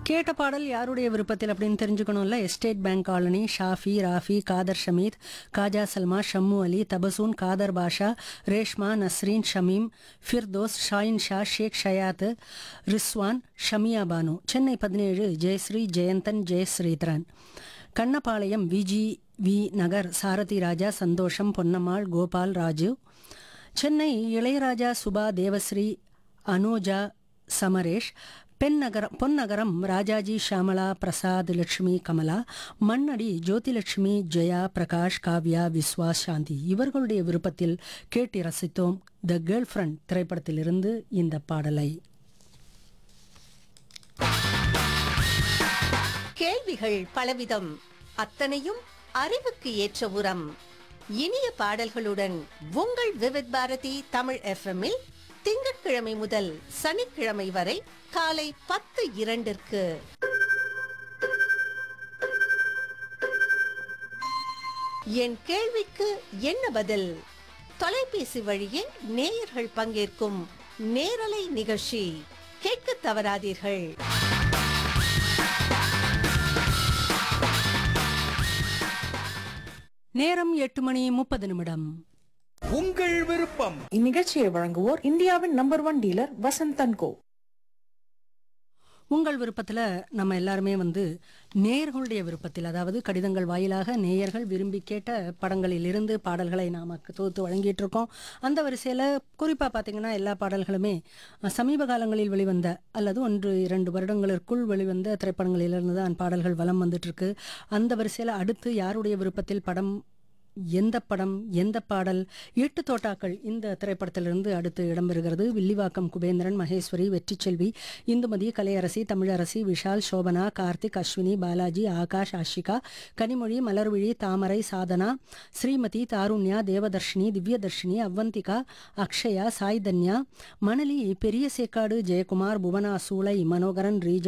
கேட்ட பாடல் யாருடைய விருப்பத்தில் அப்படின்னு தெரிஞ்சுக்கணும்ல estate bank colony Shafi Rafi Khader Shameed Khaja Salma Shammu Ali Tabassum Khader Basha Reshma Nasreen Shameem Firdous Shahin Sha Sheikh Shayad Rizwan Shamia Banu Chennai பதினேழு ஜெயஸ்ரீ ஜெயந்தன் ஜெயஸ்ரீதரன் கண்ணபாளையம் விஜி வி நகர் சாரதி ராஜா சந்தோஷம் பொன்னம்மாள் கோபால் ராஜு சென்னை இளையராஜா சுபா தேவஸ்ரீ அனோஜா சமரேஷ் பெண்ணகரம் பொன்னகரம் ராஜாஜி ஷாமலா பிரசாத் லட்சுமி கமலா மண்ணடி ஜோதிலட்சுமி ஜெயா பிரகாஷ் காவ்யா விஸ்வாஸ் சாந்தி இவர்களுடைய விருப்பத்தில் கேட்டு ரசித்தோம் த கேர்ள் ஃப்ரெண்ட் திரைப்படத்திலிருந்து இந்த பாடலை கேள்விகள் பலவிதம் அத்தனையும் அறிவுக்கு ஏற்ற உரம் இனிய பாடல்களுடன் உங்கள் விவித் பாரதி தமிழ் எஃப்எம்மில் திங்கட்கிழமை முதல் சனிக்கிழமை வரை காலை பத்து இரண்டிற்கு என் கேள்விக்கு என்ன பதில் தொலைபேசி வழியே நேயர்கள் பங்கேற்கும் நேரலை நிகழ்ச்சி கேட்க தவறாதீர்கள் நேரம் எட்டு மணி முப்பது நிமிடம் உங்கள் விருப்பம் இந்நிகழ்ச்சியை வழங்குவோர் இந்தியாவின் number one dealer Vasanthan co உங்கள் விருப்பத்தில் நம்ம எல்லாருமே வந்து நேயர்களுடைய விருப்பத்தில் அதாவது கடிதங்கள் வாயிலாக நேயர்கள் விரும்பி கேட்ட படங்களில் இருந்து பாடல்களை நாம் தொகுத்து வழங்கிட்டு இருக்கோம் அந்த வரிசையில் குறிப்பாக பார்த்தீங்கன்னா எல்லா பாடல்களுமே அஹ், சமீப காலங்களில் வெளிவந்த அல்லது ஒன்று இரண்டு வருடங்களுக்குள் வெளிவந்த திரைப்படங்களிலிருந்து தான் பாடல்கள் வலம் வந்துட்டு இருக்கு அந்த வரிசையில் அடுத்து யாருடைய விருப்பத்தில் படம் எந்த படம் எந்த பாடல் எட்டு தோட்டாக்கள் இந்த திரைப்படத்திலிருந்து அடுத்து இடம்பெறுகிறது வில்லிவாக்கம் குபேந்திரன் மகேஸ்வரி வெற்றிச்செல்வி இந்துமதி கலையரசி தமிழரசி விஷால் சோபனா கார்த்திக் அஸ்வினி பாலாஜி ஆகாஷ் ஆஷிகா கனிமொழி மலர்விழி தாமரை சாதனா ஸ்ரீமதி தாருண்யா தேவதர்ஷினி திவ்யதர்ஷினி அவ்வந்திகா அக்ஷயா சாய் தன்யா மணலி பெரிய சேக்காடு ஜெயக்குமார் புவனா சூளை மனோகரன் ரீஜா